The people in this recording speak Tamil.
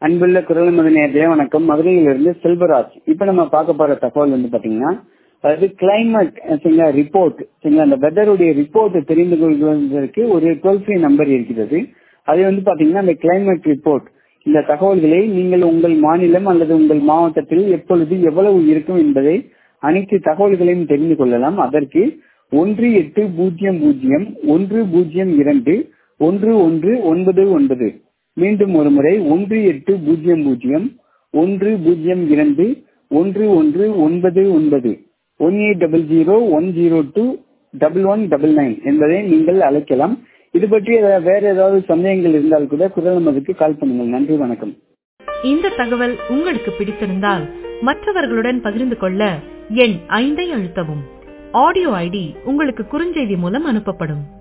அன்புள்ள குரல் மதநேயர்களே வணக்கம் மதுரையிலிருந்து செல்வராஜ் இப்ப நம்ம பார்க்க போற தகவல் வந்து பாத்தீங்கன்னா அதாவது கிளைமேட் சரிங்களா ரிப்போர்ட் சரிங்களா அந்த வெதருடைய ரிப்போர்ட் தெரிந்து கொள்வதற்கு ஒரு டோல் ஃப்ரீ நம்பர் இருக்கிறது அது வந்து பாத்தீங்கன்னா அந்த கிளைமேட் ரிப்போர்ட் இந்த தகவல்களை நீங்கள் உங்கள் மாநிலம் அல்லது உங்கள் மாவட்டத்தில் எப்பொழுது எவ்வளவு இருக்கும் என்பதை அனைத்து தகவல்களையும் தெரிந்து கொள்ளலாம் அதற்கு ஒன்று எட்டு பூஜ்ஜியம் பூஜ்ஜியம் ஒன்று பூஜ்ஜியம் இரண்டு ஒன்று ஒன்று ஒன்பது ஒன்பது மீண்டும் ஒரு முறை ஒன்று எட்டு பூஜ்ஜியம் பூஜ்ஜியம் ஒன்று பூஜ்ஜியம் இரண்டு ஒன்று ஒன்று ஒன்பது ஒன்பது one eight double zero one zero two double one double nine என்பதை நீங்கள் அழைக்கலாம் இது பற்றி வேற ஏதாவது சந்தேகங்கள் இருந்தால் கூட குரல் நமதுக்கு கால் பண்ணுங்கள் நன்றி வணக்கம் இந்த தகவல் உங்களுக்கு பிடித்திருந்தால் மற்றவர்களுடன் பகிர்ந்து கொள்ள எண் ஐந்தை அழுத்தவும் ஆடியோ ஐடி உங்களுக்கு குறுஞ்செய்தி மூலம் அனுப்பப்படும்